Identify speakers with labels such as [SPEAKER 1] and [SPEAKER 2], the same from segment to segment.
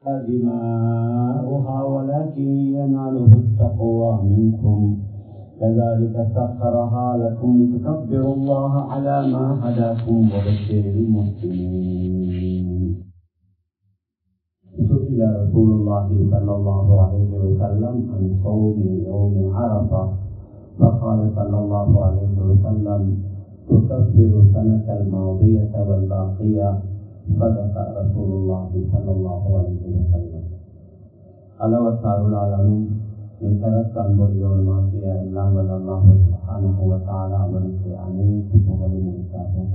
[SPEAKER 1] دماؤها ولكن يناله التقوى منكم كذلك سخرها لكم لتكبروا الله على ما هداكم وبشر المسلمين سئل رسول الله صلى الله عليه وسلم عن صوم يوم عرفه فقال صلى الله عليه وسلم تكفر السنه الماضيه والباقيه صدق رسول الله صلى الله عليه وسلم அளவற்ற அருளாளனும் நிகரத் அன்புடையவனுமாகிய எல்லாம் வல்ல அல்லாஹு சுப்ஹானஹு வ தஆலா அவனுக்கு அனைத்து புகழும் உரித்தாகுக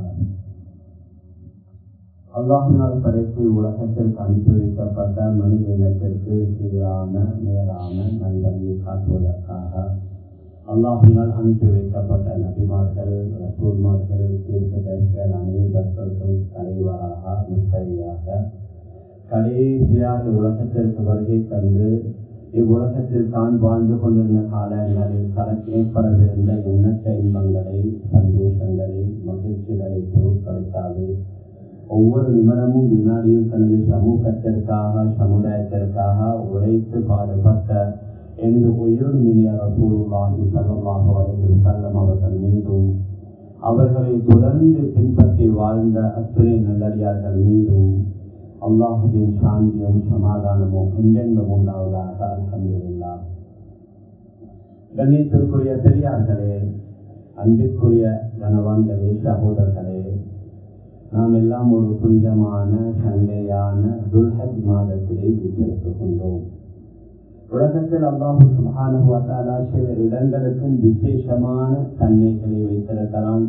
[SPEAKER 1] அல்லாஹினால் படைத்து உலகத்திற்கு அனுப்பி வைக்கப்பட்ட மனித இனத்திற்கு சீரான நேரான நல்வழியை காட்டுவதற்காக அல்லாஹினால் அனுப்பி வைக்கப்பட்ட நபிமார்கள் ரசூல்மார்கள் தீர்க்கதர்ஷிகள் அனைவர்களுக்கும் தலைவராக முத்தையாக கடைசியாக உலகத்திற்கு வருகை தந்து இவ்வுலகத்தில் தான் வாழ்ந்து கொண்டிருந்த காலங்களில் தனக்கு ஏற்படவிருந்த எண்ணற்ற இன்பங்களை சந்தோஷங்களை மகிழ்ச்சிகளை பொருட்படுத்தாது ஒவ்வொரு நிமிடமும் வினாடியும் தனது சமூகத்திற்காக சமுதாயத்திற்காக உழைத்து பாடுபட்ட எனது உயிரும் மினிய ரசூலுல்லாஹி ஸல்லல்லாஹு அலைஹி வஸல்லம் அவர்கள் மீதும் அவர்களை தொடர்ந்து பின்பற்றி வாழ்ந்த அத்துணை நல்லடியார்கள் மீதும் அல்லாஹுவின் சாந்தியும் சமாதானமும் என்றென்றும் உண்டாவதாக அல்ஹம்துலில்லா கண்ணியத்திற்குரிய பெரியார்களே அன்பிற்குரிய கனவான்களே சகோதரர்களே நாம் எல்லாம் ஒரு புனிதமான சங்கையான துல்ஹஜ் மாதத்திலே வீட்டிருக்கின்றோம் உலகத்தில் அல்லாஹு சுபானுவத்தாலா சில இடங்களுக்கும் விசேஷமான தன்மைகளை வைத்திருக்கிறான்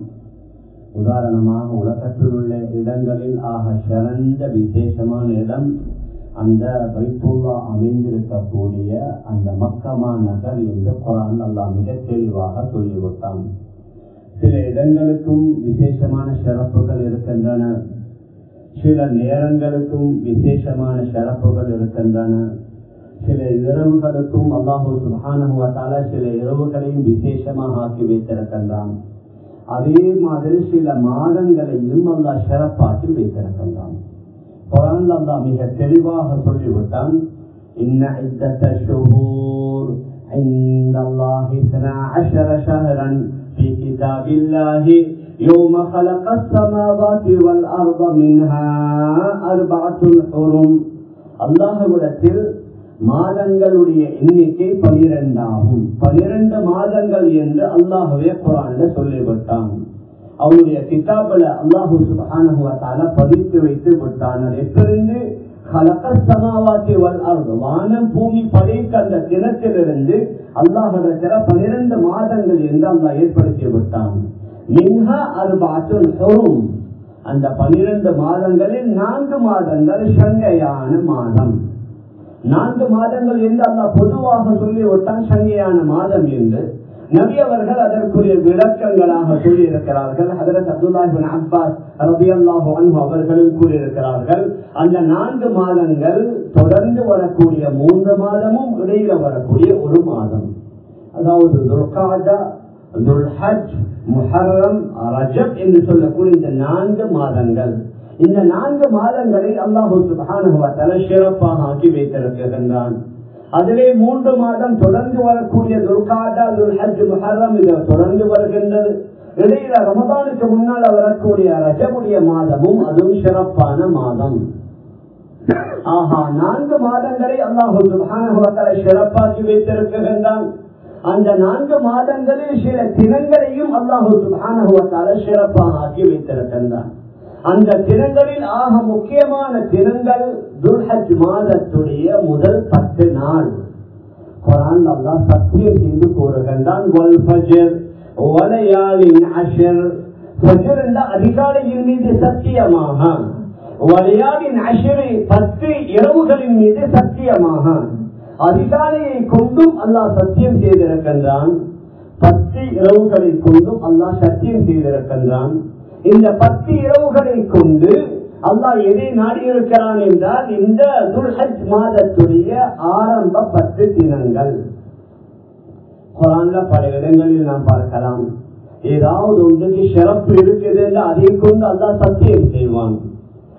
[SPEAKER 1] உதாரணமாக உலகத்தில் உள்ள இடங்களில் ஆக சிறந்த விசேஷமான இடம் அந்த வைத்துல்லா அமைந்திருக்கக்கூடிய அந்த மக்கமா நகர் என்று குரான் அல்லாஹ் மிக தெளிவாக சொல்லிவிட்டான் சில இடங்களுக்கும் விசேஷமான சிறப்புகள் இருக்கின்றன சில நேரங்களுக்கும் விசேஷமான சிறப்புகள் இருக்கின்றன சில இரவுகளுக்கும் அல்லாஹூ சுபானுவத்தால சில இரவுகளையும் விசேஷமாக ஆக்கி வைத்திருக்கின்றான் அதே மாதிரி சில மாதங்களையும் அல்லா சிறப்பாக்கி வைத்திருக்கின்றான் குரான் அல்லா மிக தெளிவாக சொல்லிவிட்டான் இன்ன عدة الشهور عند الله اثنا عشر شهرا في كتاب الله يوم خلق السماوات والأرض منها أربعة حرم الله விடத்தில் மாதங்களுடைய எண்ணிக்கை பனிரெண்டாகும் பனிரெண்டு மாதங்கள் என்று அல்லாஹுவே குரான்ல சொல்லிவிட்டான் அவருடைய கிதாபில் அல்லாஹு சுபானுவத்தால பதித்து வைத்து விட்டான் எப்பிருந்து சமாவாத்தி வல் அர்து வானம் பூமி படைக்க அந்த தினத்திலிருந்து அல்லாஹிடத்தில பனிரெண்டு மாதங்கள் என்று அல்லாஹ் ஏற்படுத்தி விட்டான் மின்ஹா அருபாத்தும் அந்த பனிரெண்டு மாதங்களில் நான்கு மாதங்கள் சங்கையான மாதம் நான்கு மாதங்கள் என்று அல்லா பொதுவாக சொல்லிவிட்டான் சங்கையான மாதம் என்று நபி அவர்கள் அதற்குரிய விளக்கங்களாக கூறியிருக்கிறார்கள் ஹதரத் அப்துல்லாஹின் அப்பாஸ் ரபி அல்லாஹு அன்பு அவர்களும் கூறியிருக்கிறார்கள் அந்த நான்கு மாதங்கள் தொடர்ந்து வரக்கூடிய மூன்று மாதமும் இடையில வரக்கூடிய ஒரு மாதம் அதாவது துர்காஜா துல்ஹஜ் முஹர்ரம் ரஜப் என்று சொல்லக்கூடிய இந்த நான்கு மாதங்கள் இந்த நான்கு மாதங்களை அல்லாஹூ சுபானுவத்தால சிறப்பாக ஆக்கி வைத்திருக்கின்றான் அதிலே மூன்று மாதம் தொடர்ந்து வரக்கூடிய துர்காதா துல்ஹஜ் முஹர்ரம் இது தொடர்ந்து வருகின்றது இடையில ரமதானுக்கு முன்னால் வரக்கூடிய ரஜமுடைய மாதமும் அதுவும் சிறப்பான மாதம் ஆஹா நான்கு மாதங்களை அல்லாஹூ சுபானுவத்தால சிறப்பாக்கி வைத்திருக்கின்றான் அந்த நான்கு மாதங்களில் சில தினங்களையும் அல்லாஹூ சுபானுவத்தால சிறப்பாக ஆக்கி வைத்திருக்கின்றான் அந்த தினங்களில் ஆக முக்கியமான தினங்கள் துல்ஹஜ் மாதத்துடைய முதல் பத்து நாள் குரான் அல்லா சத்தியம் செய்து கூறுகின்றான் அதிகாலையின் மீது சத்தியமாக வலையாளின் அஷரை பத்து இரவுகளின் மீது சத்தியமாக அதிகாலையை கொண்டும் அல்லாஹ் சத்தியம் செய்திருக்கின்றான் பத்து இரவுகளை கொண்டும் அல்லாஹ் சத்தியம் செய்திருக்கின்றான் இந்த பத்து இரவுகளை கொண்டு அல்லாஹ் எதை நாடியிருக்கிறான் என்றால் இந்த துல்ஹஜ் மாதத்துடைய ஆரம்ப பத்து தினங்கள் குரான்ல பல இடங்களில் நாம் பார்க்கலாம் ஏதாவது ஒன்றுக்கு சிறப்பு இருக்குது என்று அதை கொண்டு அல்லாஹ் சத்தியம் செய்வான்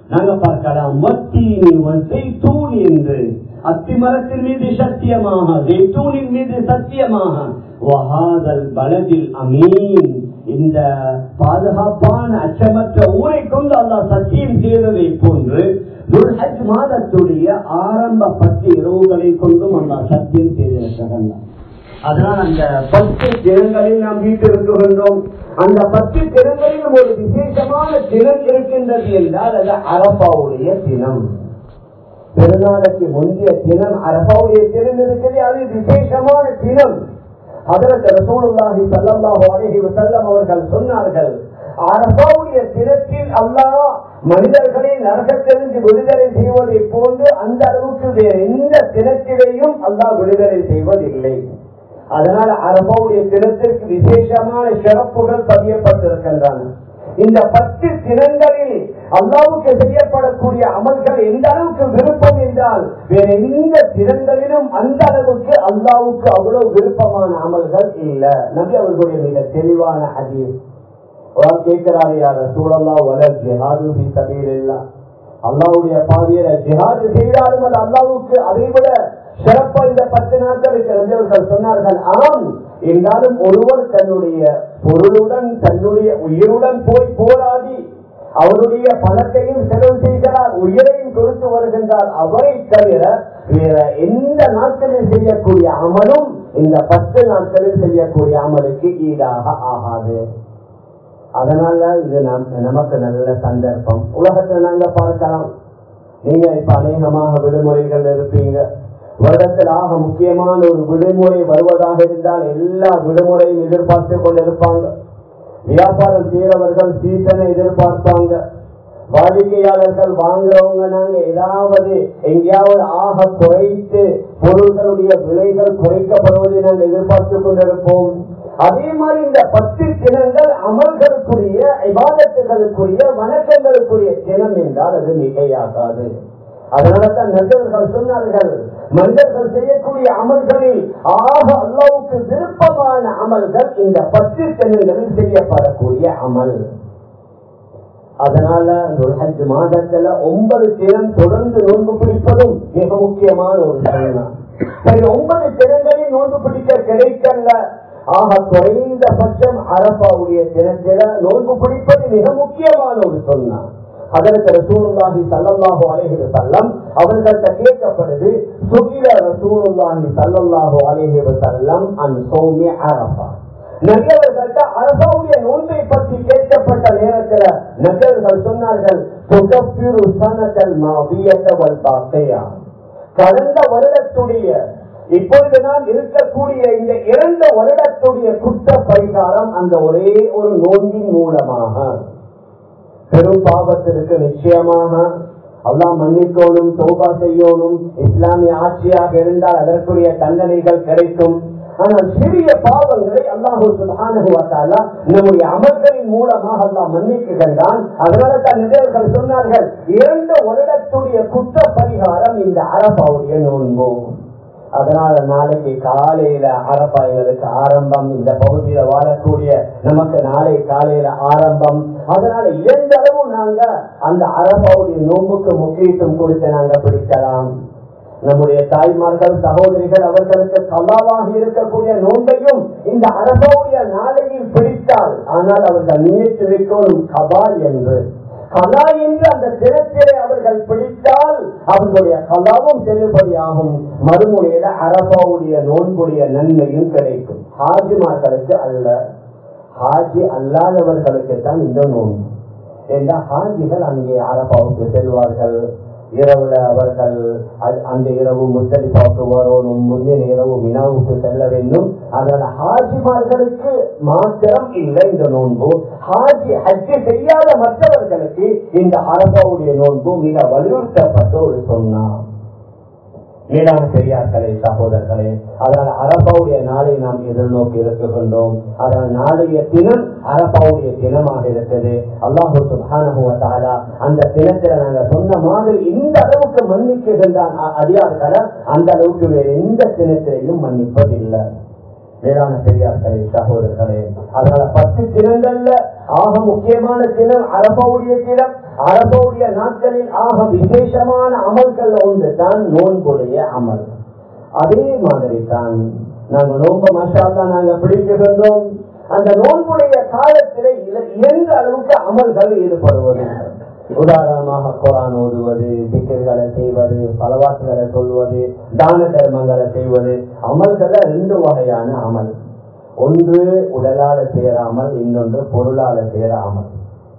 [SPEAKER 1] நாங்க பார்க்கலாம் மத்தீனி வசைத்தூன் என்று அத்தி மரத்தின் மீது சத்தியமாக ஜெய்தூனின் மீது சத்தியமாக வஹாதல் பலதில் அமீன் இந்த பாதுகாப்பான அச்சமற்ற ஊரை கொண்டு அல்லாஹ் சத்தியம் செய்ததை போன்று துல்ஹஜ் மாதத்துடைய ஆரம்ப பத்து இரவுகளை கொண்டும் அல்லாஹ் சத்தியம் செய்திருக்கிறார் அதனால் அந்த பத்து தினங்களில் நாம் வீட்டிருக்கின்றோம் அந்த பத்து தினங்களிலும் ஒரு விசேஷமான தினம் இருக்கின்றது என்றால் அது அரபாவுடைய தினம் பெருநாளுக்கு முந்தைய தினம் அரபாவுடைய தினம் இருக்குது அது விசேஷமான தினம் அதற்கு ரசூலுல்லாஹி ஸல்லல்லாஹு அலைஹி வஸல்லம் அவர்கள் சொன்னார்கள் அரபாவுடைய தினத்தில் அல்லாஹ் மனிதர்களை நரகத்திலிருந்து விடுதலை செய்வதை போன்று அந்த அளவுக்கு வேறு எந்த தினத்திலேயும் அல்லாஹ் விடுதலை செய்வதில்லை அதனால் அரபாவுடைய தினத்திற்கு விசேஷமான சிறப்புகள் பதியப்பட்டிருக்கின்றன இந்த பத்து தினங்களில் அல்லாவுக்கு செய்யப்படக்கூடிய அமல்கள் எந்த அளவுக்கு விருப்பம் என்றால் வேற எந்த தினங்களிலும் அந்த அளவுக்கு அல்லாவுக்கு அவ்வளவு விருப்பமான அமல்கள் இல்ல நபி அவர்களுடைய மிக தெளிவான ஹதீஸ் கேட்கிறாரு யார சூழல்லா வளர் ஜிஹாது சபையில் அல்லாவுடைய பாதையில ஜிஹாது செய்தாலும் அது அல்லாவுக்கு அதை விட சிறப்பா இந்த பத்து நாட்களுக்கு நபியவர்கள் சொன்னார்கள் ஆம் என்றாலும் ஒருவர் தன்னுடைய பொருளுடன் தன்னுடைய உயிருடன் போய் போராடி அவருடைய பணத்தையும் செலவு செய்கிறார் உயிரையும் கொடுத்து வருகின்றார் அவரை தவிர வேற எந்த நாட்களில் செய்யக்கூடிய அமலும் இந்த பத்து நாட்களில் செய்யக்கூடிய அமலுக்கு ஈடாக ஆகாது அதனால இது நமக்கு நல்ல சந்தர்ப்பம் உலகத்துல நாங்க பார்க்கலாம் நீங்க இப்ப அநேகமாக விடுமுறைகள் இருப்பீங்க வருடத்தில் ஆக முக்கியமான ஒரு விடுமுறை வருவதாக இருந்தால் எல்லா விடுமுறையும் எதிர்பார்த்து கொண்டிருப்பாங்க வியாபாரம் செய்யறவர்கள் சீசனை எதிர்பார்ப்பாங்க வாடிக்கையாளர்கள் வாங்குறவங்க நாங்க ஏதாவது எங்கேயாவது ஆக குறைத்து பொருள்களுடைய விலைகள் குறைக்கப்படுவதை நாங்கள் எதிர்பார்த்து கொண்டிருப்போம் அதே மாதிரி இந்த பத்து தினங்கள் அமல்களுக்குரிய விவாதத்துகளுக்குரிய வணக்கங்களுக்குரிய தினம் என்றால் அது மிகையாகாது அதனால்தான் நெஞ்சவர்கள் சொன்னார்கள் மனிதர்கள் செய்யக்கூடிய அமல்களில் ஆக அல்லாவுக்கு விருப்பமான அமல்கள் இந்த பத்து தினங்களில் செய்யப்படக்கூடிய அமல் அதனால ஹஜ் மாதத்துல ஒன்பது தினம் தொடர்ந்து நோன்பு பிடிப்பதும் மிக முக்கியமான ஒரு சரணம் சரி ஒன்பது தினங்களில் நோன்பு பிடிக்க கிடைக்கல ஆக குறைந்தபட்சம் அரபாவுடைய தினத்தில நோன்பு பிடிப்பது மிக முக்கியமான ஒரு சொன்னார் அதற்கு ரசூலுல்லாஹி சல்லல்லாஹு அலைஹி வஸல்லம் அவர்கள்ட்ட கேட்கப்படுது சுகில ரசூலுல்லாஹி சல்லல்லாஹு அலைஹி வஸல்லம் அன் சௌமி அரஃபா நபியவர்கள்ட்ட அரபாவுடைய நோன்பை பற்றி கேட்கப்பட்ட நேரத்துல நபியவர்கள் சொன்னார்கள் துகஃபிரு சனதல் மாதியத வல் பாக்கையா கடந்த வருடத்துடைய இப்பொழுது நான் இருக்கக்கூடிய இந்த இரண்டு வருடத்துடைய குற்ற பரிகாரம் அந்த ஒரே ஒரு நோன்பின் மூலமாக பெரும் பாவத்திற்கு நிச்சயமாக அல்லாஹ் மன்னிக்கோனும் தோபா செய்யணும் இஸ்லாமிய ஆட்சியாக இருந்தால் அதற்குரிய தண்டனைகள் கிடைக்கும் ஆனால் சிறிய பாவங்களை அல்லாஹூ சுல்ஹானுவத்தாலா நம்முடைய அமல்களின் மூலமாக அல்லாஹ் மன்னிக்குகின்றான் அதனால தான் நிதர்கள் சொன்னார்கள் இரண்டு வருடத்துடைய குற்ற பரிகாரம் இந்த அரபாவுடைய நோன்பு அதனால நாளைக்கு காலையில அரப்பா எங்களுக்கு ஆரம்பம் இந்த பகுதியில வாழக்கூடிய நமக்கு நாளை காலையில ஆரம்பம் அதனால எந்த அளவு நாங்க அந்த அரபாவுடைய நோன்புக்கு முக்கியத்துவம் கொடுத்து நாங்க பிடிக்கலாம் நம்முடைய தாய்மார்கள் சகோதரிகள் அவர்களுக்கு கலாவாக இருக்கக்கூடிய நோன்பையும் இந்த அரபாவுடைய நாளையில் பிடித்தால் ஆனால் அவர்கள் நினைத்து வைக்கணும் கபால் என்று கலா என்று அந்த தினத்திலே அவர்கள் பிடித்தால் அவர்களுடைய கலாவும் செல்லுபடியாகும் மறுமுறையில அரபாவுடைய நோன்புடைய நன்மையும் கிடைக்கும் ஹாஜிமார்களுக்கு அல்ல ஹாஜி அல்லாதவர்களுக்கு தான் இந்த நோன்பு ஏன்னா ஹாஜிகள் அங்கே அரபாவுக்கு செல்வார்கள் இரவுல அவர்கள் அந்த இரவு முத்தலிப்பாவுக்கு வரணும் முந்தின இரவு வினாவுக்கு செல்ல வேண்டும் அதனால ஹாஜிமார்களுக்கு மாத்திரம் இல்லை இந்த நோன்பு ஹாஜி ஹஜ்ஜி செய்யாத மற்றவர்களுக்கு இந்த அரபாவுடைய நோன்பு மிக வலியுறுத்தப்பட்ட ஒரு சொன்னார் மேலான பெரியார்களே சகோதரர்களே அதனால் அரபாவுடைய நாளை நாம் எதிர்நோக்கி இருக்கின்றோம் அதனால் நாளைய தினம் அரபாவுடைய தினமாக இருக்குது அல்லாஹு சுபானுவத்தாலா அந்த தினத்துல நாங்க சொன்ன மாதிரி இந்த அளவுக்கு மன்னிக்குகின்றான் அடியார்களை அந்த அளவுக்கு வேறு எந்த தினத்திலையும் மன்னிப்பதில்லை மேலான பெரியார்களே சகோதரர்களே அதனால பத்து தினங்கள்ல ஆக முக்கியமான தினம் அரபாவுடைய தினம் அரபுடைய நாட்களில் ஆக விசேஷமான அமல்கள் ஒன்று தான் நோன்புடைய அமல் அதே மாதிரி தான் நாங்க நோன்பு மஷாலா நாங்க பிடிக்கின்றோம் அந்த நோன்புடைய காலத்திலே எந்த அளவுக்கு அமல்கள் ஈடுபடுவது உதாரணமாக குரான் ஓதுவது திக்கர்களை செய்வது பலவாக்குகளை சொல்வது தான தர்மங்களை செய்வது அமல்களை ரெண்டு வகையான அமல் ஒன்று உடலால செய்யற அமல் இன்னொன்று பொருளால செய்யற அமல்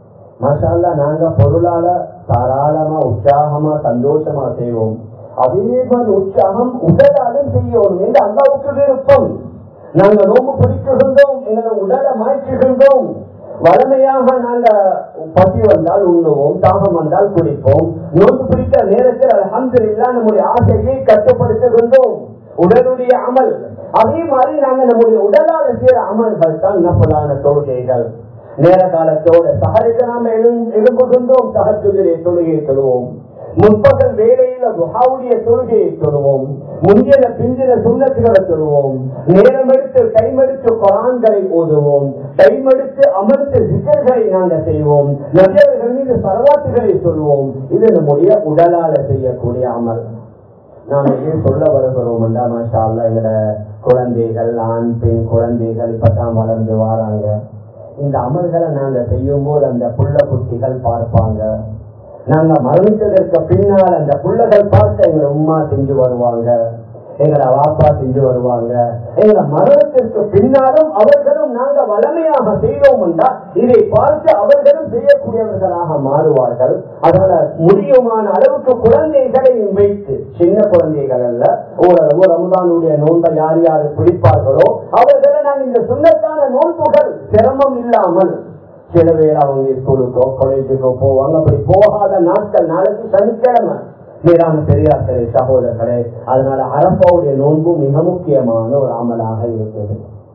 [SPEAKER 1] மசாலா நாங்க பொருளால தாராளமா உற்சாகமா சந்தோஷமா செய்வோம் அதே மாதிரி உற்சாகம் உடலாலும் செய்யணும் என்று அல்லாவுக்கு விருப்பம் நாங்க நோம்பு பிடிக்கின்றோம் எங்களை உடலை மாற்றுகின்றோம் வளமையாக நாங்க பசி வந்தால் உண்ணுவோம் தாகம் வந்தால் குடிப்போம் நோன்பு பிடித்த நேரத்தில் அலமதுல்லா நம்முடைய ஆசையை கட்டுப்படுத்துகின்றோம் உடலுடைய அமல் அதே மாதிரி நாங்க நம்முடைய உடலால செய்யற அமல்கள் தான் நப்பலான தொழுகைகள் நேர காலத்தோட சகருக்கு நாம எழும்புகின்றோம் சகத்துதிரை தொழுகையை தொழுவோம் முற்பகல் வேலையில துஹாவுடைய தொழுகையை தொழுவோம் முந்தின பிந்தின சுண்ணத்துகளை தொழுவோம் நேரம் எடுத்து கைமடித்து குரான்களை ஓதுவோம் கைமடித்து அமர்த்து சிக்கல்களை நாங்கள் செய்வோம் நபியர்கள் மீது சரவாத்துகளை சொல்வோம் இது நம்முடைய உடலால செய்யக்கூடிய அமல் நாம் ஏன் சொல்ல வருகிறோம் மாஷா எங்களோட குழந்தைகள் ஆண் பெண் குழந்தைகள் இப்பதான் வளர்ந்து வராங்க இந்த அமல்களை நாங்க செய்யும் போது அந்த புள்ள குட்டிகள் பார்ப்பாங்க நாங்க மரணித்ததற்கு பின்னால் அந்த புள்ளகள் பார்த்து எங்களை உமா செஞ்சு வருவாங்க எங்களை வாப்பா செஞ்சு வருவாங்க எங்களை மரணத்திற்கு பின்னாலும் அவர்களும் நாங்க வளமையாக செய்தோம் என்றால் இதை பார்த்து அவர்களும் செய்யக்கூடியவர்களாக மாறுவார்கள் அதனால முடியுமான அளவுக்கு குழந்தைகளையும் வைத்து சின்ன குழந்தைகள் அல்ல ஓரளவு ரமதானுடைய நோன்பை யார் யார் பிடிப்பார்களோ அவர்களை நான் இந்த சுண்ணத்தான நோன்புகள் சிரமம் இல்லாமல் சில பேர் அவங்க ஸ்கூலுக்கோ காலேஜுக்கோ போவாங்க அப்படி போகாத நாட்கள் நாளைக்கு சனிக்கிழமை மேலான பெரியார்களே சகோதரர்களே அதனால அரப்பாவுடைய நோன்பு மிக முக்கியமான ஒரு அமலாக இருக்குது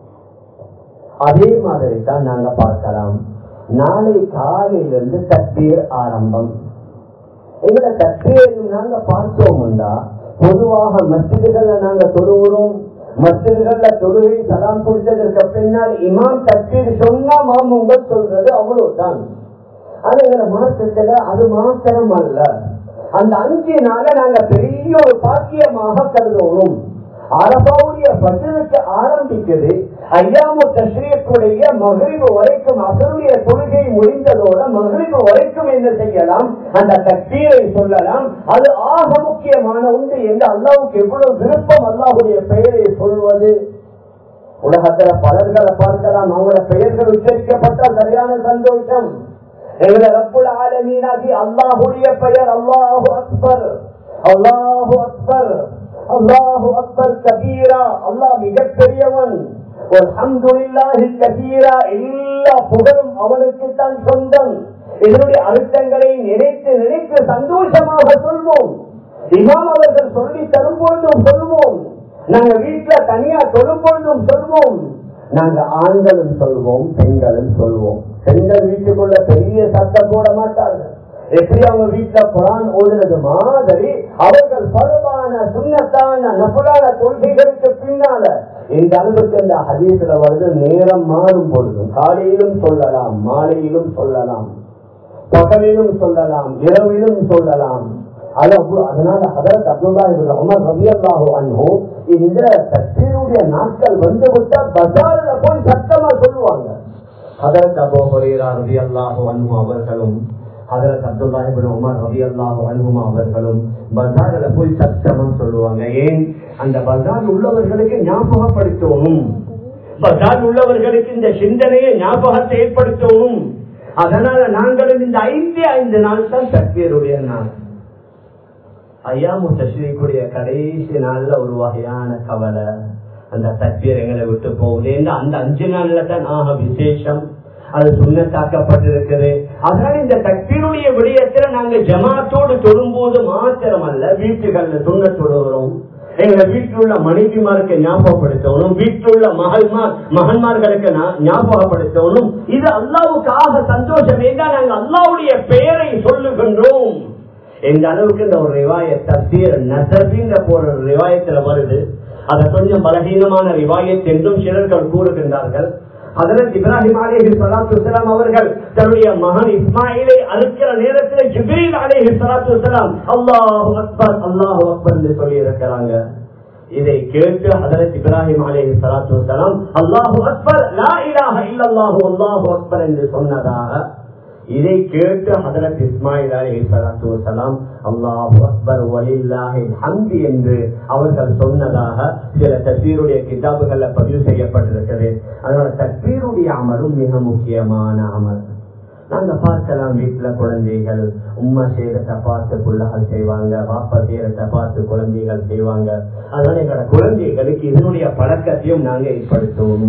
[SPEAKER 1] அதே மாதிரி தான் நாங்க பார்க்கலாம் நாளை காலையிலிருந்து தற்பீர் ஆரம்பம் எங்களை தற்பீரையும் நாங்க பார்த்தோம்டா பொதுவாக மசிதிகள்ல நாங்க தொழுகிறோம் மசிதிகள்ல தொழுகை சலாம் குடித்ததற்கு பின்னால் இமாம் தற்பீர் சொன்னா மாமுங்கள் சொல்றது அவ்வளவுதான் அது எங்களை மாற்றத்துல அது மாத்திரம் அல்ல அந்த அஞ்சு நாள நாங்க பெரிய ஒரு பாக்கியமாக கருதணும் அரபாவுடைய பஜனுக்கு ஆரம்பிக்குது ஐயாமு தஸ்ரீக்குடைய மகிழ்வு வரைக்கும் அசருடைய தொழுகை முடிந்ததோட மகிழ்வு வரைக்கும் என்ன செய்யலாம் அந்த தக்தீரை சொல்லலாம் அது ஆக முக்கியமான உண்டு என்று அல்லாவுக்கு எவ்வளவு விருப்பம் அல்லாஹுடைய பெயரை சொல்வது உலகத்துல பலர்களை பார்க்கலாம் அவங்களோட பெயர்கள் உச்சரிக்கப்பட்டால் சரியான சந்தோஷம் எங்களை ரப்புல் ஆலமீனாகி அல்லாஹுடைய பெயர் அல்லாஹு அக்பர் அல்லாஹு அக்பர் அல்லாஹு அக்பர் கபீரா அல்லாஹ் மிகப்பெரியவன் அல்ஹம்துலில்லாஹி கபீரா எல்லா புகழும் அவனுக்கு தான் சொந்தம் இதனுடைய அர்த்தங்களை நினைத்து நினைத்து சந்தோஷமாக சொல்வோம் இமாம் அவர்கள் சொல்லி தரும் பொழுதும் சொல்வோம் நாங்க வீட்டுல தனியா தொழும் பொழுதும் சொல்வோம் நாங்க ஆண்களும் சொல்வோம் பெண்களும் சொல்வோம் பெண்கள் வீட்டுக்குள்ள பெரிய சத்தம் போட மாட்டார்கள் எப்படி அவங்க வீட்டுல குரான் ஓதுனது மாதிரி அவர்கள் பலமான சுண்ணத்தான நபரான கொள்கைகளுக்கு பின்னால இந்த அளவுக்கு இந்த ஹதீஸ்ல வருது நேரம் மாறும் பொழுதும் காலையிலும் சொல்லலாம் மாலையிலும் சொல்லலாம் பகலிலும் சொல்லலாம் இரவிலும் சொல்லலாம் அதனால அதற்கு அப்துல்லா உமர் ரவி அல்லாஹு அன்ஹோ இந்த தக்பீருடைய நாட்கள் வந்து விட்டா பஜார்ல போய் சத்தமா சொல்லுவாங்க அதற்கு அபோ ஹுரைரா ரவி அல்லாஹு அன்ஹு அவர்களும் அதற்கு அப்துல்லா இபின் உமர் ரவி அல்லாஹு அன்ஹுமா அவர்களும் பஜார்ல போய் சத்தமா சொல்லுவாங்க ஏன் அந்த பஜார் உள்ளவர்களுக்கு ஞாபகப்படுத்தணும் பஜார் உள்ளவர்களுக்கு இந்த சிந்தனையை ஞாபகத்தை ஏற்படுத்தணும் அதனால நாங்களும் இந்த ஐந்து ஐந்து நாள் தான் தக்பீருடைய நாள் ஐயாமு தஸ்ரீக்குடைய கடைசி நாள்ல ஒரு வகையான கவலை அந்த தக்பீர் எங்களை விட்டு போகுது அந்த அஞ்சு நாள்ல தான் ஆக விசேஷம் அது சுண்ணத்தாக்கப்பட்டிருக்குது அதனால இந்த தக்பீருடைய விடயத்துல நாங்க ஜமாத்தோடு தொழும்போது மாத்திரம் அல்ல வீட்டுகள்ல சுண்ண தொழுகிறோம் எங்க வீட்டில் உள்ள மனைவிமாருக்கு ஞாபகப்படுத்தணும் வீட்டில் உள்ள மகள்மார் மகன்மார்களுக்கு ஞாபகப்படுத்தணும் இது அல்லாவுக்காக சந்தோஷம் என்றால் நாங்கள் அல்லாவுடைய பெயரை சொல்லுகின்றோம் எந்த அளவுக்கு இந்த ஒரு ரிவாய தப்தீர் நசபின்ற போற ரிவாயத்துல வருது அது கொஞ்சம் பலகீனமான ரிவாயத் என்றும் சிலர்கள் கூறுகின்றார்கள்
[SPEAKER 2] அதற்கு இப்ராஹிம் அலேஹி சலாத்து வலாம் அவர்கள் தன்னுடைய மகன் இஸ்மாயிலை அறுக்கிற நேரத்தில் ஜிப்ரீல் அலேஹி சலாத்து வலாம் அல்லாஹு அக்பர் அல்லாஹு அக்பர் என்று சொல்லி இருக்கிறாங்க இதை கேட்டு ஹதரத் இப்ராஹிம் அலேஹி சலாத்து வலாம் அல்லாஹு அக்பர் லா இலாஹ இல்லல்லாஹு அல்லாஹு அக்பர் என்று சொன்னதாக இதை கேட்டு ஹதரத் இஸ்மாயில் அலி சலாத்து வலாம் அல்லாஹு அக்பர் வலில்லாஹின் ஹந்தி என்று அவர்கள் சொன்னதாக சில தஸ்வீருடைய கிதாபுகள்ல பதிவு செய்யப்பட்டிருக்கிறது அதனால தஸ்வீருடைய அமலும் மிக முக்கியமான அமல் நாங்க பார்க்கலாம் வீட்டுல குழந்தைகள் உம்மா செய்யறத பார்த்து புள்ளகள் செய்வாங்க பாப்பா செய்யறத பார்த்து குழந்தைகள் செய்வாங்க அதனால எங்களோட குழந்தைகளுக்கு இதனுடைய பழக்கத்தையும் நாங்க ஏற்படுத்தணும்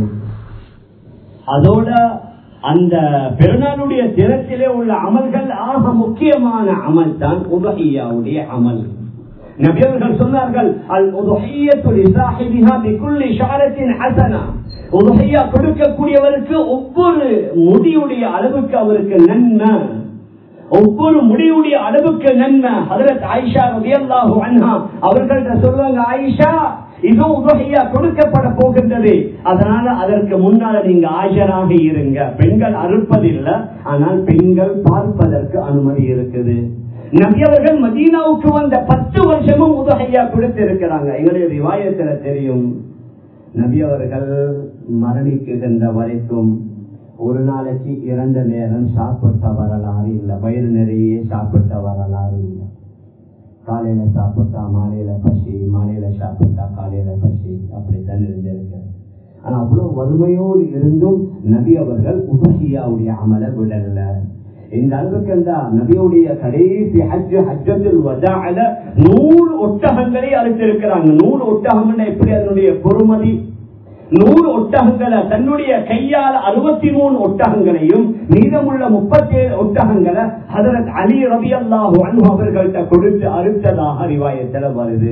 [SPEAKER 2] அதோட அந்த பெருநாளுடைய தினத்திலே உள்ள அமல்கள் ஆக முக்கியமான அமல் தான் உதகையாவுடைய அமல் நபியவர்கள் சொன்னார்கள் அல் உதகையத்துல் இசாஹிபிஹா பிகுல்லி ஷாரத்தின் ஹசனா உதகையா கொடுக்கக்கூடியவருக்கு ஒவ்வொரு முடியுடைய அளவுக்கு அவருக்கு நன்மை ஒவ்வொரு முடிவுடைய அளவுக்கு நன்மை ஹதரத் ஆயிஷா ரபியல்லாஹு அன்ஹா அவர்கள்ட்ட சொல்லுவாங்க ஆயிஷா இதோ உதகையா கொடுக்கப்பட போகின்றது அதனால அதற்கு முன்னால நீங்க ஆஜராக இருங்க பெண்கள் அறுப்பதில்லை ஆனால் பெண்கள் பார்ப்பதற்கு அனுமதி இருக்குது நபியவர்கள் மதீனாவுக்கு வந்த பத்து வருஷமும் உதகையா கொடுத்து இருக்கிறாங்க எங்களுடைய விவாயத்துல தெரியும் நபியவர்கள் மரணிக்குகின்ற வரைக்கும் ஒரு நாளைக்கு இரண்டு நேரம் சாப்பிட்ட வரலாறு இல்லை வயிறு நிறைய சாப்பிட்ட வரலாறு இல்லை காலையில சாப்பிட்டா மாலையில பசி மாலையில சாப்பிட்டா காலையில பசி அப்படித்தான் இருந்திருக்கு ஆனா அவ்வளவு வறுமையோடு இருந்தும் நபி அவர்கள் உபசியாவுடைய அமல விடல இந்த அளவுக்கு அந்த நபியுடைய கடைசி ஹஜ் ஹஜ்ஜத்தில் வதால நூறு ஒட்டகங்களை அழைத்திருக்கிறாங்க நூறு ஒட்டகம் எப்படி அதனுடைய பொறுமதி நூறு ஒட்டகங்களை தன்னுடைய கையால் அறுபத்தி மூணு ஒட்டகங்களையும் மீதமுள்ள முப்பத்தி ஏழு ஒட்டகங்களை ஹதரத் அலி ரபி அல்லாஹு அவர்கள்ட்ட கொடுத்து அறுத்ததாக அறிவாயத்தில் வருது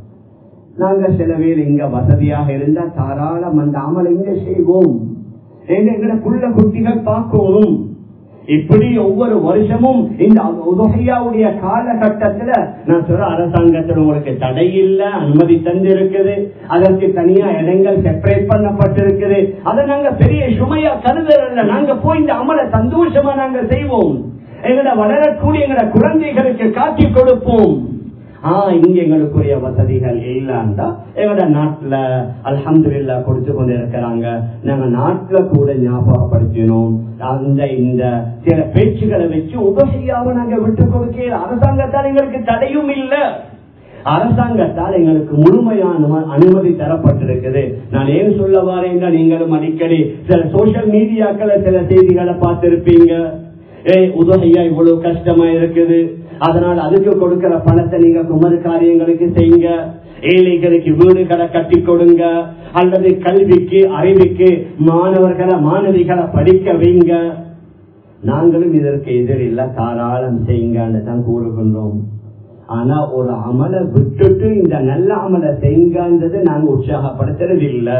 [SPEAKER 2] நாங்க சில பேர் இங்க வசதியாக இருந்தா தாராளம் அந்த அமல் எங்க செய்வோம் எங்களை புள்ள குட்டிகள் பார்க்கணும் இப்படி ஒவ்வொரு வருஷமும் இந்த உதகையாவுடைய காலகட்டத்துல நான் சொல்ற அரசாங்கத்தில் உங்களுக்கு தடை இல்ல அனுமதி தந்து இருக்குது அதற்கு தனியா இடங்கள் செப்பரேட் பண்ணப்பட்டிருக்குது அதை நாங்க பெரிய சுமையா கருதல நாங்க போய் இந்த அமலை சந்தோஷமா நாங்க செய்வோம் எங்களோட வளரக்கூடிய எங்களோட குழந்தைகளுக்கு காட்சி கொடுப்போம் ஆஹ் இங்க எங்களுக்குரிய வசதிகள் இல்லாண்டா எங்களோட நாட்டுல அல்ஹம்துல்லா கொடுத்து கொண்டு இருக்கிறாங்க நாங்க நாட்டுல கூட ஞாபகப்படுத்தினோம் அந்த இந்த சில பேச்சுகளை வச்சு உபசையாவ நாங்க விட்டு கொடுக்க அரசாங்கத்தால் எங்களுக்கு தடையும் இல்லை அரசாங்கத்தால் எங்களுக்கு முழுமையான அனுமதி தரப்பட்டிருக்குது நான் ஏன் சொல்ல வரேன் நீங்களும் அடிக்கடி சில சோசியல் மீடியாக்களை சில செய்திகளை பார்த்திருப்பீங்க ஏய் உதவியா இவ்வளவு கஷ்டமா இருக்குது அதனால அதுக்கு கொடுக்கிற பணத்தை நீங்க குமரு காரியங்களுக்கு செய்யுங்க ஏழைகளுக்கு வீடுகளை கட்டி கொடுங்க அல்லது கல்விக்கு அறிவுக்கு மாணவர்களை மாணவிகளை படிக்க வைங்க நாங்களும் இதற்கு எதிரில்ல தாராளம் செய்யுங்கன்னு தான் கூறுகின்றோம் ஆனா ஒரு அமலை விட்டுட்டு இந்த நல்ல அமலை செய்யுங்கன்றது நாங்க உற்சாகப்படுத்துறது இல்லை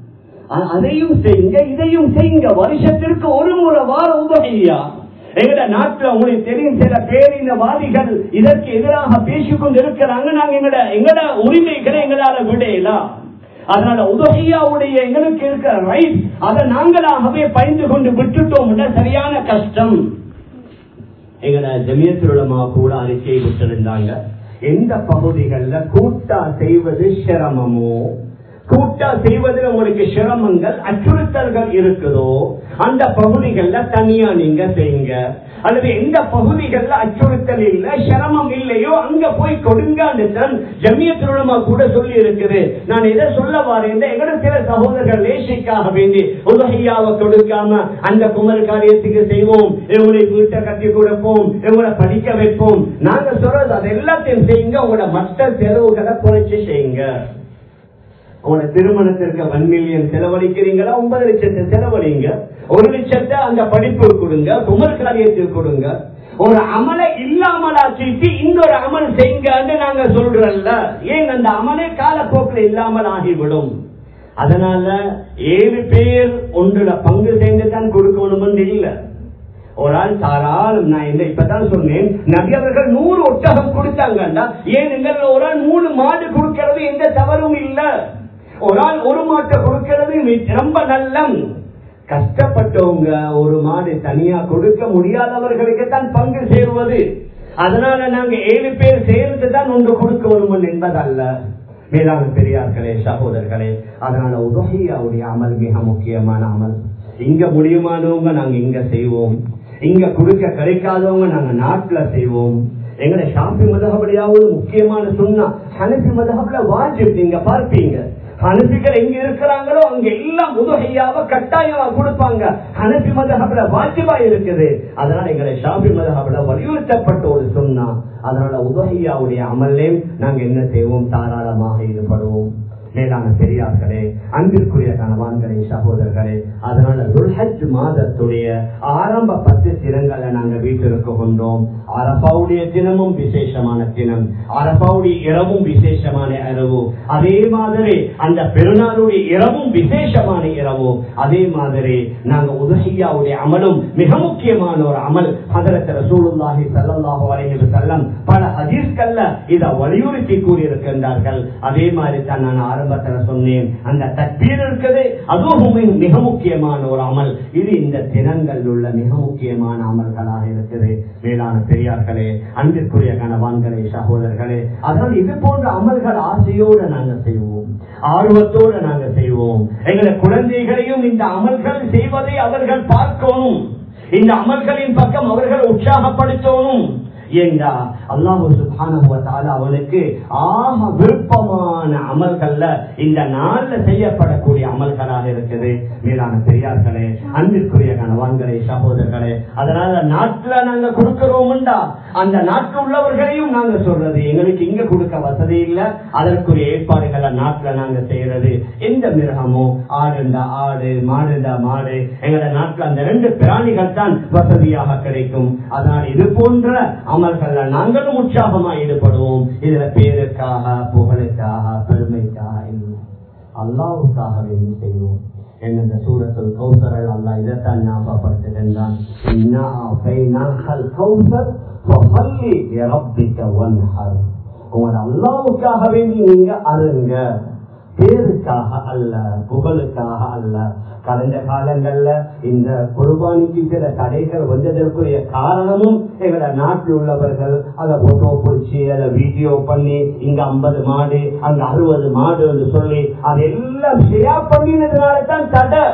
[SPEAKER 2] அதையும் செய்யுங்க இதையும் செய்யுங்க வருஷத்திற்கு ஒரு முறை வார உதவியா எங்கட நாட்டுல உங்களுக்கு தெரியும் சில பேரினவாதிகள் இதற்கு எதிராக பேசிக்கொண்டு இருக்கிறாங்க நாங்க எங்கட எங்கட உரிமைகளை எங்களால விடையலாம் அதனால உதவியாவுடைய எங்களுக்கு இருக்கிற ரைட் அதை நாங்களாகவே பயந்து கொண்டு விட்டுட்டோம் சரியான கஷ்டம் எங்கட ஜமியத்துலமா கூட அறிக்கை விட்டிருந்தாங்க எந்த பகுதிகளில் கூட்டா செய்வது சிரமமோ கூட்டா செய்வதில் உங்களுக்கு சிரமங்கள் அச்சுறுத்தல்கள் இருக்குதோ அந்த பகுதிகளில் தனியா நீங்க செய்யுங்க அல்லது எந்த பகுதிகளில் அச்சுறுத்தல் இல்ல சிரமம் இல்லையோ அங்க போய் கொடுங்க ஜமியத்துலமா கூட சொல்லி இருக்குது நான் எதை சொல்ல வரேன் எங்கட சில சகோதரர்கள் லேசிக்காக வேண்டி உதகையாவை கொடுக்காம அந்த குமர் காரியத்துக்கு செய்வோம் இவங்களை வீட்டை கட்டி கொடுப்போம் இவங்களை படிக்க வைப்போம் நாங்க சொல்றது அது எல்லாத்தையும் செய்யுங்க உங்களோட மற்ற செலவுகளை குறைச்சு செய்யுங்க உங்களோட திருமணத்திற்கு ஒன் மில்லியன் செலவழிக்கிறீங்களா ஒன்பது லட்சத்தை செலவழிங்க ஒரு லட்சத்தை அந்த படிப்பு கொடுங்க குமர் காரியத்துக்கு கொடுங்க ஒரு அமலை இல்லாமலாக்கிட்டு இன்னொரு அமல் செய்யுங்கன்னு நாங்க சொல்றோம்ல ஏன் அந்த அமலே காலப்போக்கில் இல்லாமல் ஆகிவிடும் அதனால ஏழு பேர் ஒன்றுல பங்கு சேர்ந்து தான் கொடுக்கணும் இல்லை ஒரு ஆள் தாராளம் நான் என்ன இப்பதான் சொன்னேன் நபி அவர்கள் நூறு ஒட்டகம் கொடுத்தாங்கடா ஏன் எங்கள் ஒரு ஆள் மூணு மாடு கொடுக்கிறது எந்த தவறும் இல்ல ஒரு ஆள் ஒரு மாட்டை கொடுக்கிறது ரொம்ப நல்லம் கஷ்டப்பட்டவங்க ஒரு மாடு தனியா கொடுக்க முடியாதவர்களுக்கு தான் பங்கு சேருவது அதனால நாங்க ஏழு பேர் சேர்ந்து தான் ஒன்று கொடுக்க வேணும் என்பதல்ல மேலான பெரியார்களே சகோதரர்களே அதனால உதகையாவுடைய அமல் மிக முக்கியமான அமல் இங்க முடியுமானவங்க நாங்க இங்க செய்வோம் இங்க கொடுக்க கிடைக்காதவங்க நாங்க நாட்டுல செய்வோம் எங்களை ஷாப்பி மதகபடியாவது முக்கியமான சொன்னா ஹனபி மதகப்ல வாஜிப் நீங்க பார்ப்பீங்க ஹனபிகள் எங்க இருக்கிறாங்களோ அங்க எல்லாம் உதகையாவ கட்டாயமா கொடுப்பாங்க ஹனபி மதகப்ல வாஜிபா இருக்குது அதனால எங்களை ஷாபி மதகப்ல வலியுறுத்தப்பட்ட ஒரு சொன்னா அதனால உதகையாவுடைய அமல்லே நாங்க என்ன செய்வோம் தாராளமாக ஈடுபடுவோம் மேலான பெரியார்களே அன்பிற்குரிய கணவான்களே சகோதரர்களே அதனால துல்ஹஜ் மாதத்துடைய ஆரம்ப பத்து தினங்களை நாங்க வீட்டிற்கு கொண்டோம் அரபாவுடைய தினமும் விசேஷமான தினம் அரபாவுடைய இரவும் விசேஷமான இரவு அதே மாதிரி அந்த பெருநாளுடைய இரவும் விசேஷமான இரவு அதே மாதிரி நாங்க உதகியாவுடைய அமலும் மிக முக்கியமான ஒரு அமல் ஹதரத் ரசூலுல்லாஹி ஸல்லல்லாஹு அலைஹி வஸல்லம் பல ஹதீஸ்கள்ல இத வலியுறுத்தி கூறியிருக்கின்றார்கள் அதே மாதிரி தான் நான் ஆரம்பத்துல சொன்னேன் அந்த தக்பீர் இருக்குது அதுவும் மிக முக்கியமான ஒரு அமல் இது இந்த தினங்கள் உள்ள மிக முக்கியமான அமல்களாக இருக்குது மேலான பெரியார்களே அன்பிற்குரிய கணவான்களே சகோதரர்களே அதனால் இது போன்ற அமல்கள் ஆசையோடு நாங்கள் செய்வோம் ஆர்வத்தோடு நாங்கள் செய்வோம் எங்களை குழந்தைகளையும் இந்த அமல்கள் செய்வதை அவர்கள் பார்க்கணும் இந்த அமல்களின் பக்கம் அவர்கள் உற்சாகப்படுத்தணும் ஏண்டா அல்லாஹு சுப்ஹானஹு வ தஆலா அவனுக்கு ஆக விருப்பமான அமல்கள்ல இந்த நாள்ல செய்யப்படக்கூடிய அமல்களாக இருக்குது மேலான பெரியார்களே அன்பிற்குரிய கணவான்களே சகோதரர்களே அதனால நாட்டுல நாங்க கொடுக்கிறோம்டா அந்த நாட்டில் உள்ளவர்களையும் நாங்க சொல்றது எங்களுக்கு இங்க கொடுக்க வசதி இல்ல அதற்குரிய ஏற்பாடுகளை நாட்டுல நாங்க செய்யறது எந்த மிருகமோ ஆடுண்டா ஆடு மாடுண்டா மாடு எங்களோட நாட்டுல அந்த ரெண்டு பிராணிகள் தான் வசதியாக கிடைக்கும் அதனால் இது போன்ற அமல்கள்ல நாங்களும் உற்சாகமா ஈடுபடுவோம் இதுல பேருக்காக புகழுக்காக பெருமைக்காக இல்லை அல்லாவுக்காக வேண்டி செய்வோம் என்ன சூரத்தில் கௌசரல் அல்லா இதைத்தான் ஞாபகப்படுத்துகின்றான் உங்களோட அல்லாவுக்காக வேண்டி நீங்க அருங்க பேருக்காக அல்ல புகழுக்காக அல்ல கடந்த காலங்கள்ல இந்த குர்பானிக்கு சில தடைகள் வந்ததற்குரிய காரணமும் எங்களோட நாட்டில் உள்ளவர்கள் அதை போட்டோ பிடிச்சி அதை வீடியோ பண்ணி இங்க ஐம்பது மாடு அங்க அறுபது மாடு என்று சொல்லி அதெல்லாம் ஷேர் பண்ணினதுனால தான் தடை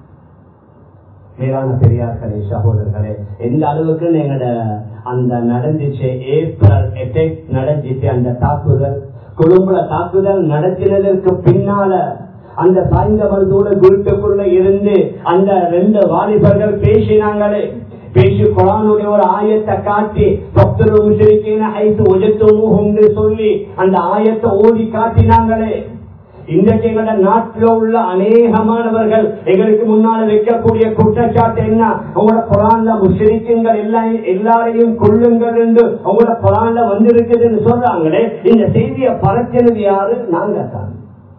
[SPEAKER 2] மேலான பெரியார்களே சகோதரர்களே எந்த அளவுக்கு எங்களோட அந்த நடந்துச்சு ஏப்ரல் எஃபெக்ட் நடந்துச்சு அந்த தாக்குதல் கொழும்புல தாக்குதல் நடத்தினதற்கு பின்னால அந்த சாய்ந்த மருந்தோட வீட்டுக்குள்ள இருந்து அந்த ரெண்டு வாலிபர்கள் பேசினாங்களே பேசி குரானுடைய ஒரு ஆயத்தை காட்டி பக்தர் ஐந்து உஜத்துன்னு சொல்லி அந்த ஆயத்தை ஓடி காட்டினாங்களே இன்றைக்கு எங்களோட நாட்டில் உள்ள அநேகமானவர்கள் எங்களுக்கு முன்னால வைக்கக்கூடிய குற்றச்சாட்டு என்ன உங்களோட குரான்ல முஸ்லிம்கள் எல்லா எல்லாரையும் கொள்ளுங்கள் என்று உங்களோட குரான்ல வந்திருக்குதுன்னு சொல்றாங்களே இந்த செய்தியை பரத்தினது யாரு நாங்க தான்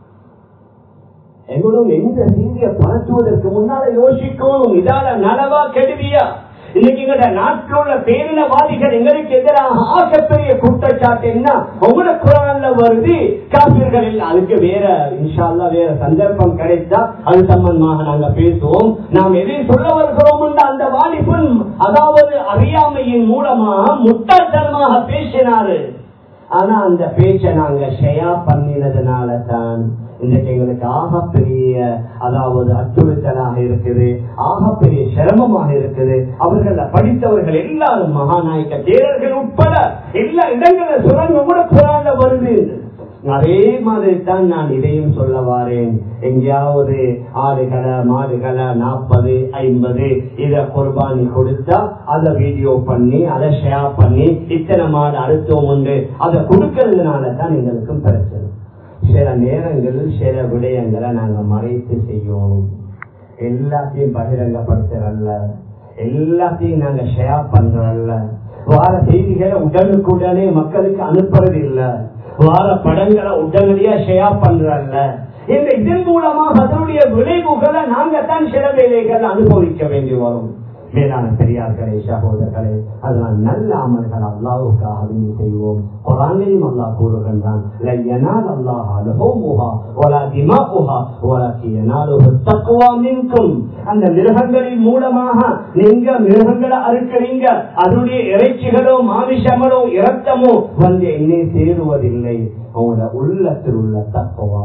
[SPEAKER 2] எங்களும் எந்த செய்தியை பரத்துவதற்கு முன்னால யோசிக்கணும் இதால நலவா கெடுதியா இன்னைக்கு எங்க நாட்டில் உள்ள பேரினவாதிகள் எங்களுக்கு எதிராக ஆகப்பெரிய குற்றச்சாட்டு என்ன உங்களோட குரான்ல வருது காப்பீர்கள் இல்லை அதுக்கு வேற இன்ஷால்லா வேற சந்தர்ப்பம் கிடைத்தா அது சம்பந்தமாக நாங்க பேசுவோம் நாம் எதை சொல்ல வருகிறோம் அந்த வாலிபன் அதாவது அறியாமையின் மூலமாக முட்டாள்தனமாக பேசினாரு ஆனா அந்த பேச்சை நாங்க ஷெயா பண்ணினதுனால தான் இன்றைக்கு எங்களுக்கு ஆகப்பெரிய அதாவது அச்சுறுத்தலாக இருக்குது ஆகப்பெரிய சிரமமாக இருக்குது அவர்கள படித்தவர்கள் எல்லாரும் மகாநாயக்க தேரர்கள் உட்பட எல்லா இடங்கள சுரங்க கூட குரான்ல வருது அதே மாதிரி தான் நான் இதையும் சொல்ல வாரேன் எங்கேயாவது ஆடுகளை மாடுகளை நாற்பது ஐம்பது இத குர்பானி கொடுத்தா அதை வீடியோ பண்ணி அதை ஷேர் பண்ணி இத்தனை மாடு அழுத்தம் உண்டு அதை கொடுக்கறதுனால தான் எங்களுக்கும் பிரச்சனை சில நேரங்களில் சில விடயங்களை நாங்க மறைத்து செய்யணும் எல்லாத்தையும் பகிரங்கப்படுத்துறல்ல எல்லாத்தையும் நாங்க ஷேர் பண்றல்ல வார செய்திகளை உடனுக்குடனே மக்களுக்கு அனுப்புறது இல்ல வார படங்களை உடனடியா ஷேர் பண்றல்ல இந்த இதன் மூலமாக அதனுடைய விளைவுகளை நாங்க தான் சில வேலைகள் அனுபவிக்க வேண்டி வரும் மேலான பெரியார்களே சகோதரர்களே அதனால் நல்ல அமல்கள் அல்லாவுக்காக வேண்டி செய்வோம் குரானிலும் அல்லாஹ் கூறுகின்றான் "லன் யனால அல்லாஹ லுஹூமுஹா வலா திமாஉஹா வலக்கின் யனாலுஹு தக்வா மின்கும்." அந்த மிருகங்களின் மூலமாக நீங்க மிருகங்களை அறுக்கிறீங்க அதனுடைய இறைச்சிகளோ மாமிசங்களோ இரத்தமோ வந்து என்னை சேருவதில்லை அவங்களோட உள்ளத்தில் உள்ள தக்குவா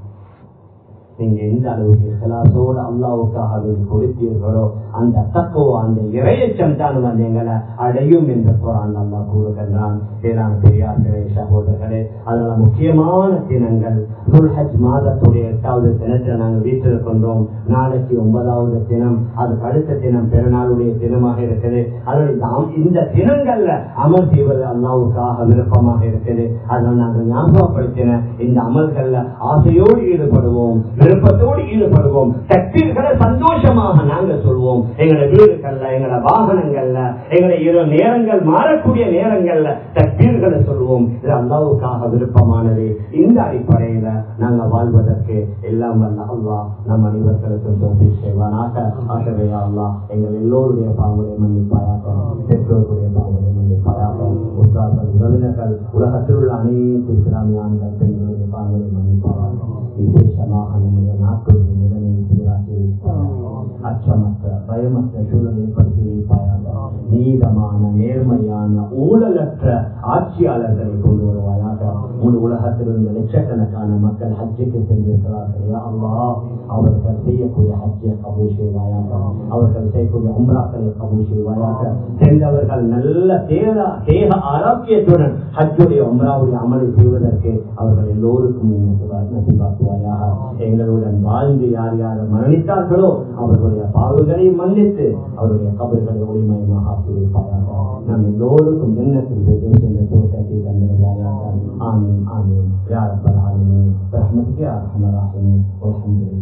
[SPEAKER 2] நீங்க எந்த அளவுக்கு இஹ்லாசோடு அல்லாவுக்காக வேண்டி கொடுத்தீர்களோ அந்த தக்குவா அந்த இறையச்சம் தான் வந்து எங்களை அடையும் என்று குரான் அல்லா கூறுகின்றான் பேரான பெரியார்களே சகோதரர்களே அதனால முக்கியமான தினங்கள் துல்ஹஜ் மாதத்துடைய எட்டாவது தினத்தில் நாங்கள் வீட்டிருக்கின்றோம் நாளைக்கு ஒன்பதாவது தினம் அதுக்கு அடுத்த தினம் பெருநாளுடைய தினமாக இருக்குது அதனால் இந்த அம்- இந்த தினங்கள்ல அமல் செய்வது அல்லாவுக்காக விருப்பமாக இருக்குது அதனால் நாங்கள் ஞாபகப்படுத்தின இந்த அமல்கள்ல ஆசையோடு ஈடுபடுவோம் விருப்பத்தோடு ஈடுபடுவோம் தக்பீர்களை சந்தோஷமாக நாங்கள் சொல்வோம் எங்களை வீடுகள்ல எங்களை வாகனங்கள்ல எங்களை இரு நேரங்கள் மாறக்கூடிய நேரங்கள்ல தக்பீர்களை சொல்வோம் இது அல்லாவுக்காக விருப்பமானது இந்த அடிப்படையில நாங்க வாழ்வதற்கு எல்லாம் வல்ல அல்லாஹ் நம் அனைவர்களுக்கு தோல்வி செய்வானாக ஆகவே அல்லாஹ் எங்கள் எல்லோருடைய பாவங்களை மன்னிப்பாயாக பெற்றோருடைய பாவங்களை மன்னிப்பாயாக உற்றார்கள் உறவினர்கள் உலகத்தில் உள்ள அனைத்து இஸ்லாமிய ஆண்கள் பெண்களுடைய பாவங்களை மன்னிப்பாயாக விசேஷமாக நம்முடைய நாட்டுடைய நிலைமையை சீராக்கி வைப்பாயாக அச்சமற்ற பயமற்ற சூழலை ஏற்படுத்தி வைப்பாயாக நீதமான நேர்மையான ஊழலற்ற ஆட்சியாளர்களை கொண்டு வருவாயாக முழு உலகத்தில் இருந்த லட்சக்கணக்கான மக்கள் ஹஜ்ஜுக்கு சென்றிருக்கிறார்கள் யா அல்லாஹ் அவர்கள் செய்யக்கூடிய ஹஜ்ஜை கபூல் செய்வாயாக அவர்கள் செய்யக்கூடிய உம்ராக்களை கபூல் செய்வாயாக சென்றவர்கள் நல்ல தேக தேக ஆரோக்கியத்துடன் ஹஜ்ஜுடைய உம்ராவுடைய அமலை செய்வதற்கு அவர்கள் எல்லோருக்கும் நீ நசிபா- நசிபாக்குவாயாக எங்களுடன் வாழ்ந்து யார் யார் மரணித்தார்களோ அவர்களுடைய பாவங்களை மன்னித்து அவருடைய கபர்களை ஒளிமயமாக ஆக்கி வைப்பாயாக நம் எல்லோருக்கும் ஜன்னத்தில் சென்ற சோஷத்தை தந்திருவாயாக ஆமீன் ஆமீன் யார் பராலுமே ரஹ்மத்துக்கு அரஹமராகுமே